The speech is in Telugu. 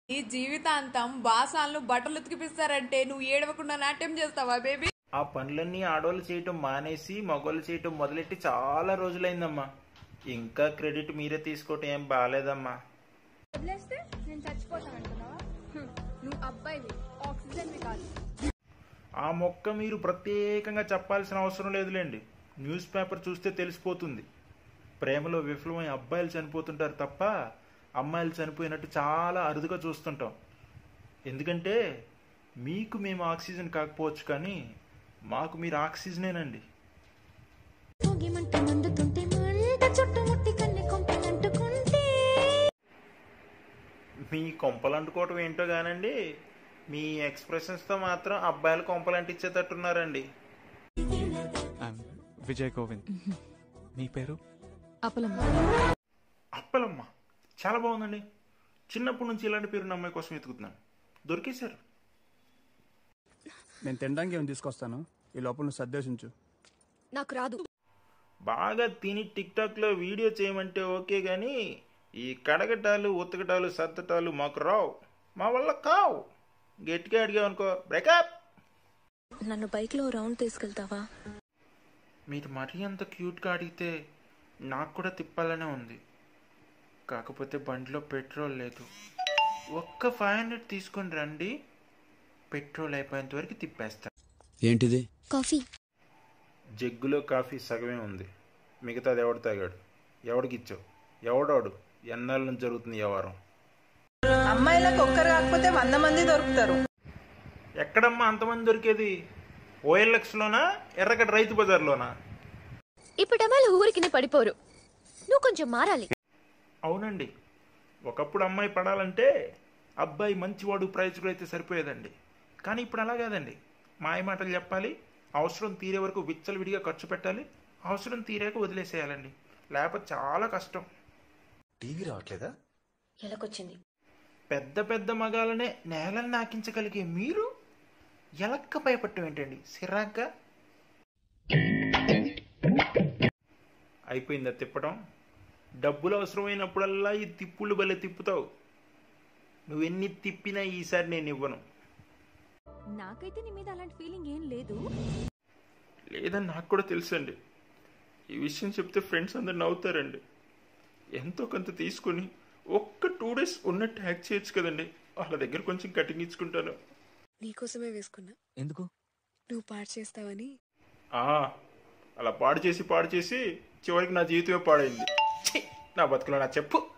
ఈ జీవితాంతం బాసాలను బట్టలు ఉతికిపిస్తారంటే నువ్వు ఏడవకుండా నాట్యం చేస్తావా బేబీ ఆ పనులన్నీ ఆడవాళ్ళు చేయటం మానేసి మగవాళ్ళు చేయటం మొదలెట్టి చాలా రోజులైందమ్మా ఇంకా క్రెడిట్ మీరే తీసుకోవటం ఏం బాగాలేదమ్మా వదిలేస్తే నేను చచ్చిపోతాను అంటున్నావా హ్మ్, నువ్వు అబ్బాయివి ఆక్సిజన్వి కాదు ఆ మొక్క మీరు ప్రత్యేకంగా చెప్పాల్సిన అవసరం లేదులేండి న్యూస్ పేపర్ చూస్తే తెలిసిపోతుంది ప్రేమలో విఫలమై అబ్బాయిలు చనిపోతుంటారు తప్ప అమ్మాయిలు చనిపోయినట్టు చాలా అరుదుగా చూస్తుంటాం ఎందుకంటే మీకు మేము ఆక్సిజన్ కాకపోవచ్చు కానీ మాకు మీరు ఆక్సిజనేనండి భోగి మంట మండుతుంటే మంట చుట్టుముట్టి కన్ని కొంపలంటుకుంటే మీ కొంపలు అంటుకోవటం ఏంటో కానండి మీ ఎక్స్ప్రెషన్స్తో మాత్రం అబ్బాయిలు కొంపలు అంటించేటట్టున్నారండి ఐమ్ విజయ్ గోవింద్ మీ పేరు అప్పలమ్మ చాలా బాగుందండి చిన్నప్పటి నుంచి ఇలాంటి పేరు నా అమ్మాయి కోసం వెతుకుతున్నాను దొరికేశారు నేను తినడానికి ఏమైనా తీసుకొస్తాను ఈ లోపల నువ్వు సర్దేశించు నాకు రాదు బాగా తిని టిక్ టాక్లో వీడియో చేయమంటే ఓకే కానీ ఈ కడగటాలు ఉతకటాలు సర్దటాలు మాకు రావు మా వల్ల కావు గట్టిగా అడిగామనుకో బ్రేకప్ నన్ను బైక్ లో రౌండ్ తీసుకెళ్తావా మీరు మరీ అంత క్యూట్గా అడిగితే నాకు కూడా తిప్పాలనే ఉంది కాకపోతే బండిలో పెట్రోల్ లేదు ఒక్క ఫైవ్ హండ్రెడ్ తీసుకొని రండి పెట్రోల్ అయిపోయేంత వరకు తిప్పేస్తా ఏంటిది కాఫీ జగ్గులో కాఫీ సగమే ఉంది మిగతాది ఎవడు తాగాడు ఎవడికి ఇచ్చావు ఎవడాడు ఎన్నాళ్ళ నుంచి జరుగుతుంది వ్యవహారం అమ్మాయిలకు ఒక్కరు కాకపోతే వంద మంది దొరుకుతారు ఎక్కడమ్మా అంతమంది దొరికేది ఓఎల్ఎక్స్లోనా ఎర్రగడ్డ రైతు బజార్లోనా ఇప్పుడు అమ్మాయిలు ఊరికినే పడిపోరు నువ్వు కొంచెం మారాలి అవునండి ఒకప్పుడు అమ్మాయి పడాలంటే అబ్బాయి మంచివాడు ప్రయోజకుడు అయితే సరిపోయేదండి కానీ ఇప్పుడు అలా కాదండి మాయ మాటలు చెప్పాలి అవసరం తీరే వరకు విచ్చలవిడిగా ఖర్చు పెట్టాలి అవసరం తీరాక వదిలేసేయాలండి లేకపోతే చాలా కష్టం టీవీ రావట్లేదా ఎలాకొచ్చింది పెద్ద పెద్ద మగాలనే నేలను నాకించగలిగే మీరు ఎలక్క భయపడటం ఏంటండి సిరాగ్గా అయిపోయిందా తిప్పటం డబ్బులు అవసరమైనప్పుడల్లా ఈ తిప్పులు భలే తిప్పుతావు నువ్వెన్ని తిప్పినా ఈసారి నేను ఇవ్వను నాకైతే నీ మీద అలాంటి ఫీలింగ్ ఏం లేదు లేదని నాకు కూడా తెలుసండి ఈ విషయం చెప్తే ఫ్రెండ్స్ అందరు నవ్వుతారండి ఎంతో కొంత తీసుకొని ఒక్క టూ డేస్ ఉన్నట్టు హ్యాక్ చేయొచ్చు కదండి వాళ్ళ దగ్గర కొంచెం కటింగ్ ఇచ్చుకుంటాను నీకోసమే వేసుకున్నా ఎందుకు నువ్వు పాడు చేస్తావని ఆ, అలా పాడు చేసి పాడు చేసి చివరికి నా జీవితమే పాడైంది ఛీ, నా బతుకులో నా చెప్పు